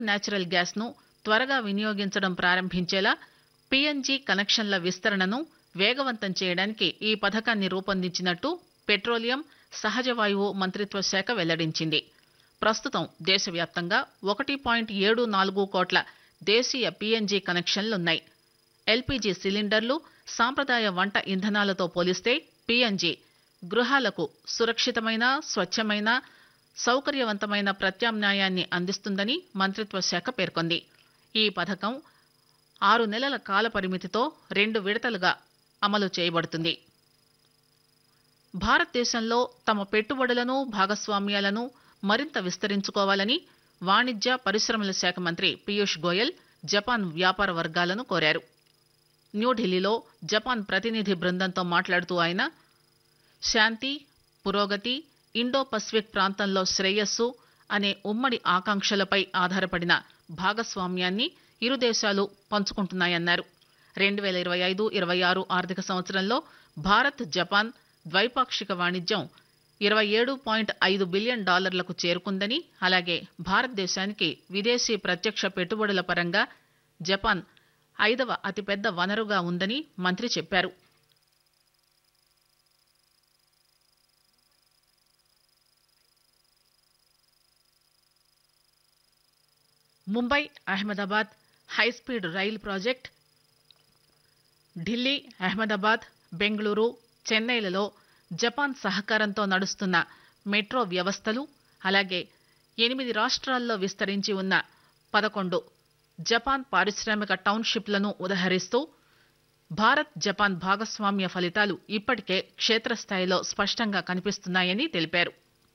Natural gas ను త్వరగా వినియోగించడం ప్రారంభించేలా పీఎన్జీ కనెక్షన్ల విస్తరణను వేగవంతం చేయడానికి ఈ పథకాన్ని రూపొందించినట్టు పెట్రోలియం సహజ వాయువు మంత్రిత్వ శాఖ వెల్లడించింది ప్రస్తుతం దేశవ్యాప్తంగా ఒకటి పాయింట్ ఏడు నాలుగు కోట్ల దేశీయ పీఎన్జీ కనెక్షన్లున్నాయి ఎల్పీజీ సిలిండర్లు సాంప్రదాయ వంట ఇంధనాలతో పోలిస్తే పీఎన్జీ గృహాలకు సురక్షితమైన స్వచ్ఛమైన సౌకర్యవంతమైన ప్రత్యామ్నాయాన్ని అందిస్తుందని మంత్రిత్వ శాఖ పేర్కొంది ఈ పథకం ఆరు నెలల కాల పరిమితితో రెండు విడతలుగా అమలు చేయబడుతుంది భారతదేశంలో తమ పెట్టుబడులను భాగస్వామ్యాలను మరింత విస్తరించుకోవాలని వాణిజ్య పరిశ్రమల శాఖ మంత్రి పీయూష్ గోయల్ జపాన్ వ్యాపార వర్గాలను కోరారు న్యూఢిల్లీలో జపాన్ ప్రతినిధి బృందంతో మాట్లాడుతూ ఆయన శాంతి పురోగతి ఇండో పసిఫిక్ ప్రాంతంలో శ్రేయస్సు అనే ఉమ్మడి ఆకాంక్షలపై ఆధారపడిన భాగస్వామ్యాన్ని ఇరు దేశాలు పంచుకుంటున్నాయన్నారు రెండు వేల ఇరవై ఐదు ఇరవై ఆరు ఆర్థిక సంవత్సరంలో భారత్ జపాన్ ద్వైపాక్షిక వాణిజ్యం ఇరవై ఏడు పాయింట్ ఐదు బిలియన్ డాలర్లకు చేరుకుందని అలాగే భారతదేశానికి విదేశీ ప్రత్యక్ష పెట్టుబడుల పరంగా జపాన్ ఐదవ అతిపెద్ద వనరుగా ఉందని మంత్రి చెప్పారు Mumbai Ahmedabad high speed rail project Delhi Ahmedabad Bengaluru చెన్నైలలో జపాన్ సహకారంతో నడుస్తున్న మెట్రో వ్యవస్థలు అలాగే ఎనిమిది రాష్ట్రాల్లో విస్తరించి ఉన్న పదకొండు జపాన్ పారిశ్రామిక టౌన్షిప్లను ఉదహరిస్తూ భారత్ జపాన్ భాగస్వామ్య ఫలితాలు ఇప్పటికే క్షేత్రస్థాయిలో స్పష్టంగా కనిపిస్తున్నాయని తెలిపారు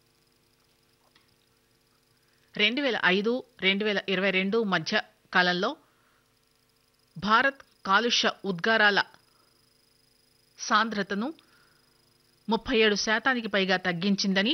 రెండు వేల ఐదు రెండు వేల ఇరవై రెండు మధ్య కాలంలో భారత్ కాలుష్య ఉద్గారాల సాంద్రతను ముప్పై ఏడు శాతానికి పైగా తగ్గించిందని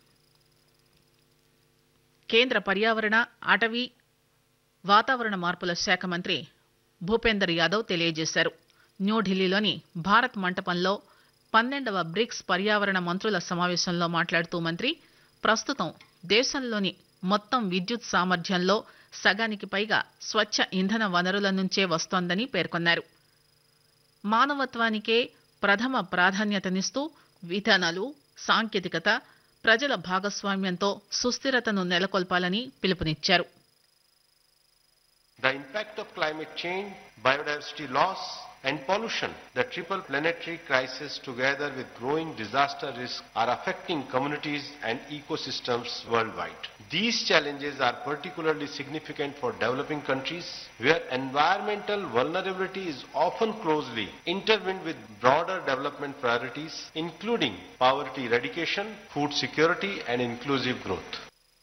కేంద్ర పర్యావరణ అటవీ వాతావరణ మార్పుల శాఖ మంత్రి భూపేందర్ యాదవ్ తెలియజేశారు న్యూఢిల్లీలోని భారత్ మంటపంలో పన్నెండవ బ్రిక్స్ పర్యావరణ మంత్రుల సమావేశంలో మాట్లాడుతూ మంత్రి ప్రస్తుతం దేశంలోని మొత్తం విద్యుత్ సామర్థ్యంలో సగానికి పైగా స్వచ్ఛ ఇంధన వనరుల నుంచే వస్తోందని పేర్కొన్నారు మానవత్వానికే ప్రథమ ప్రాధాన్యతనిస్తూ విధానాలు సాంకేతికత ప్రజల భాగస్వామ్యంతో సుస్థిరతను నెలకొల్పాలని పిలుపునిచ్చారు The impact of climate change, biodiversity loss, and pollution, the triple planetary crisis together with growing disaster risk are affecting communities and ecosystems worldwide. These challenges are particularly significant for developing countries where environmental vulnerability is often closely intertwined with broader development priorities including poverty eradication, food security and inclusive growth.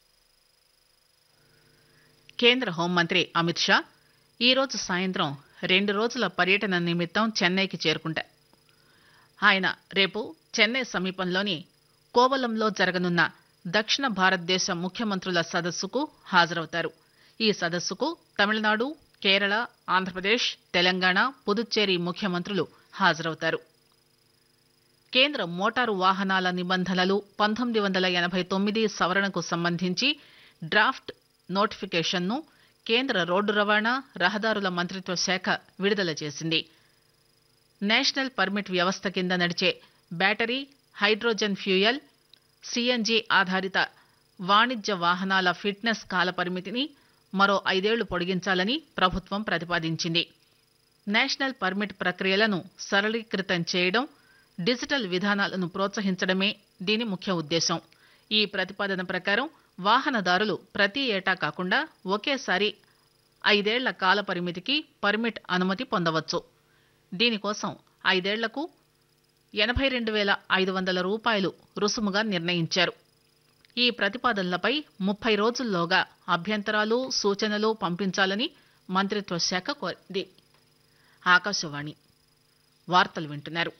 కేంద్ర హోంమంత్రి అమిత్ షా ఈరోజు సాయంత్రం రెండు రోజుల పర్యటన నిమిత్తం చెన్నైకి చేరుకుంటారు ఆయన రేపు చెన్నై సమీపంలోని కోవలంలో జరగనున్న దక్షిణ భారతదేశ ముఖ్యమంత్రుల సదస్సుకు హాజరవుతారు ఈ సదస్సుకు తమిళనాడు కేరళ ఆంధ్రప్రదేశ్ తెలంగాణ పుదుచ్చేరి ముఖ్యమంత్రులు హాజరవుతారు కేంద్ర మోటారు వాహనాల నిబంధనలు పంతొమ్మిది వందల ఎనభై తొమ్మిది సవరణకు సంబంధించి డ్రాఫ్ట్ నోటిఫికేషన్ను కేంద్ర రోడ్డు రవాణా రహదారుల మంత్రిత్వ శాఖ విడుదల చేసింది నేషనల్ పర్మిట్ వ్యవస్థ కింద నడిచే బ్యాటరీ హైడ్రోజన్ ఫ్యూయల్ సిఎన్జి ఆధారిత వాణిజ్య వాహనాల ఫిట్నెస్ కాల పరిమితిని మరో ఐదేళ్లు పొడిగించాలని ప్రభుత్వం ప్రతిపాదించింది నేషనల్ పర్మిట్ ప్రక్రియలను సరళీకృతం చేయడం డిజిటల్ విధానాలను ప్రోత్సహించడమే దీని ముఖ్య ఉద్దేశం ఈ ప్రతిపాదన ప్రకారం వాహనదారులు ప్రతి ఏటా కాకుండా ఒకేసారి ఐదేళ్ల కాల పరిమితికి పర్మిట్ అనుమతి పొందవచ్చు దీనికోసం ఐదేళ్లకు ఎనభై రెండు వేల ఐదు వందల రూపాయలు రుసుముగా నిర్ణయించారు ఈ ప్రతిపాదనలపై ముప్పై రోజుల్లోగా అభ్యంతరాలు సూచనలు పంపించాలని మంత్రిత్వ శాఖ కోరింది ఆకాశవాణి వార్తలు వింటున్నారు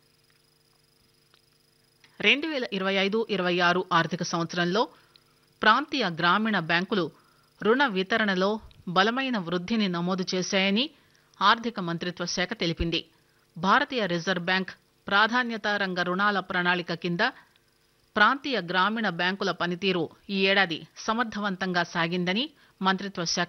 రెండు వేల ఇరవై ఐదు ఇరవై ఆరు ఆర్థిక సంవత్సరంలో ప్రాంతీయ గ్రామీణ బ్యాంకులు రుణ వితరణలో బలమైన వృద్ధిని నమోదు చేశాయని ఆర్థిక మంత్రిత్వ శాఖ తెలిపింది భారతీయ రిజర్వ్ బ్యాంక్ ప్రాధాన్యత రంగ రుణాల ప్రణాళిక కింద ప్రాంతీయ గ్రామీణ బ్యాంకుల పనితీరు ఈ ఏడాది సమర్థవంతంగా సాగిందని మంత్రిత్వ శాఖ